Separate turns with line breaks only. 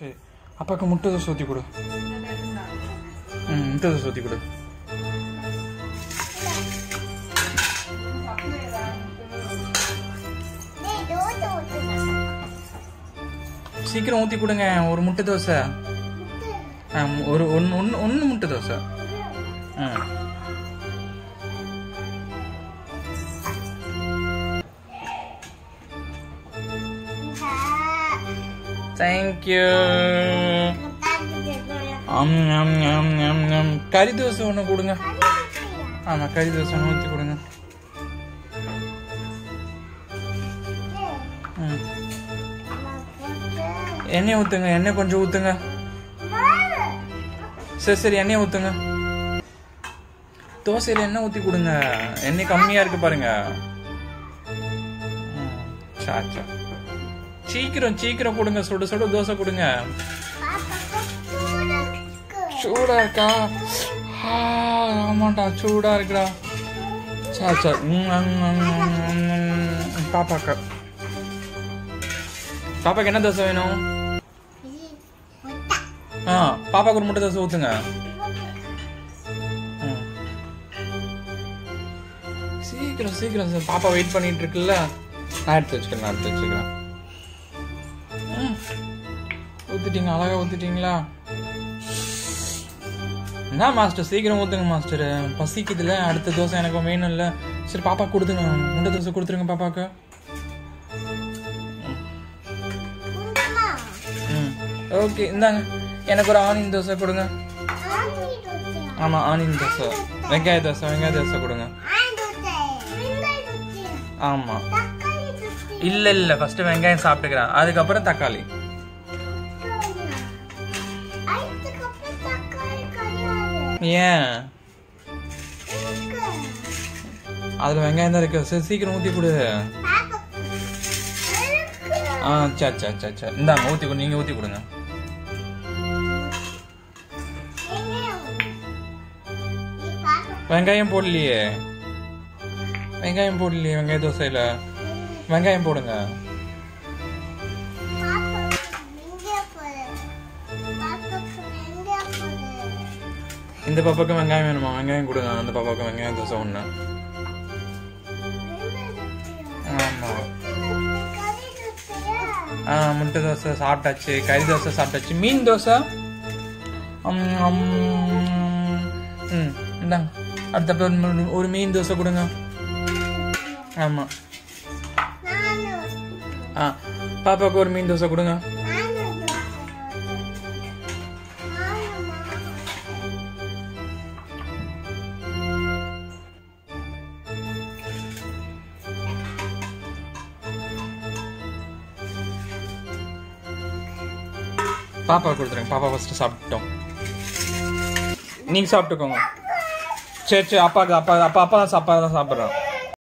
சரி அப்பாவுக்கு முட்டை தோசை ஊற்றி கொடு ம் முட்டை தோசை ஊற்றி கொடு
டேய் தோசை ஊத்துடா
சீக்கிரம் ஊற்றி கொடுங்க ஒரு முட்டை தோசை ஆ ஒரு ஒன்று ஒன்று ஒன்று முட்டை தோசை ஆ தேங்க்யூ ஆம் ஆம் ஆம் ஆம் ஆம் கறி தோசை ஒன்று கொடுங்க ஆமாம் கறி தோசை ஒன்று ஊற்றி கொடுங்க ம் எண்ணெய் ஊற்றுங்க எண்ணெய் கொஞ்சம் ஊற்றுங்க சரி சரி எண்ணெய் ஊற்றுங்க தோசையில் எண்ணெய் ஊற்றி கொடுங்க எண்ணெய் கம்மியாக இருக்கு பாருங்க ம், சா சா சீக்கிரம் சீக்கிரம் கொடுங்க சுட சுட தோசை கொடுங்க சூடா இருக்கா ஆ, ஆமாண்டா சூடா இருக்குடா சா சா ம், ம், ம், ம், ம். பாப்பாக்கா பாப்பாக்கு என்ன தோசை வேணும் ஆ பாப்பாக்கு ஒரு முட்டை தோசை ஊத்துங்க ம். சீக்கிரம் சீக்கிரம் சீக்கிரம். பாப்பா வெயிட் பண்ணிட்டு இருக்குல்ல நான் எடுத்து வச்சுக்கிறேன் நான் எடுத்து வச்சுக்கிறேன் ம். ஊத்திட்டீங்க அழகா ஊத்திட்டீங்களா என்ன மாஸ்டர் சீக்கிரம் ஊத்துங்க மாஸ்டர் பசிக்குதுல அடுத்த தோசை எனக்கு வேணும்ல சரி பாப்பா கொடுத்துங்க முட்டை தோசை கொடுத்துருங்க பாப்பாக்கு ம் ஓகே இந்தாங்க எனக்கு ஒரு ஆனியன் தோசை கொடுங்க ஆமா ஆனியன் தோசை வெங்காய தோசை வெங்காய தோசை கொடுங்க ஆமா இல்ல இல்ல ஃபர்ஸ்ட் வெங்காயம் சாப்பிட்டுக்கிறேன் அதுக்கப்புறம் தக்காளி ஏன் அதுல வெங்காயம் தான் இருக்கு சரி சீக்கிரம் ஊத்தி கொடு ஆ சா சா சா சா இந்தாங்க ஊத்தி கொடு நீங்க ஊத்தி கொடுங்க வெங்காயம் போடலையே வெங்காயம் போடலையே வெங்காய தோசையில வெங்காயம் போடுங்க இந்த பாப்பாக்கு வெங்காயம் வேணுமா வெங்காயம் கொடுங்க அந்த பாப்பாக்கு வெங்காயம் தோசை ஒண்ணு ஆமா ஆ முட்டை தோசை சாப்பிட்டாச்சு கறி தோசை சாப்பிட்டாச்சு மீன் தோசை அம், அம், ம் இந்தாங்க அடுத்த ஒரு- ஒரு மீன் தோசை கொடுங்க ஆமா ஆ பாப்பாவுக்கு ஒரு மீன் தோசை கொடுங்க பாப்பா கொடுத்துருங்க பாப்பா ஃபர்ஸ்ட் சாப்பிட்டோம் நீங்க சாப்பிட்டுக்கோங்க சரி சரி அப்பாக்கு அப்பா அப்பா அப்பா தான் அப்பா தான் சாப்பிட்றோம்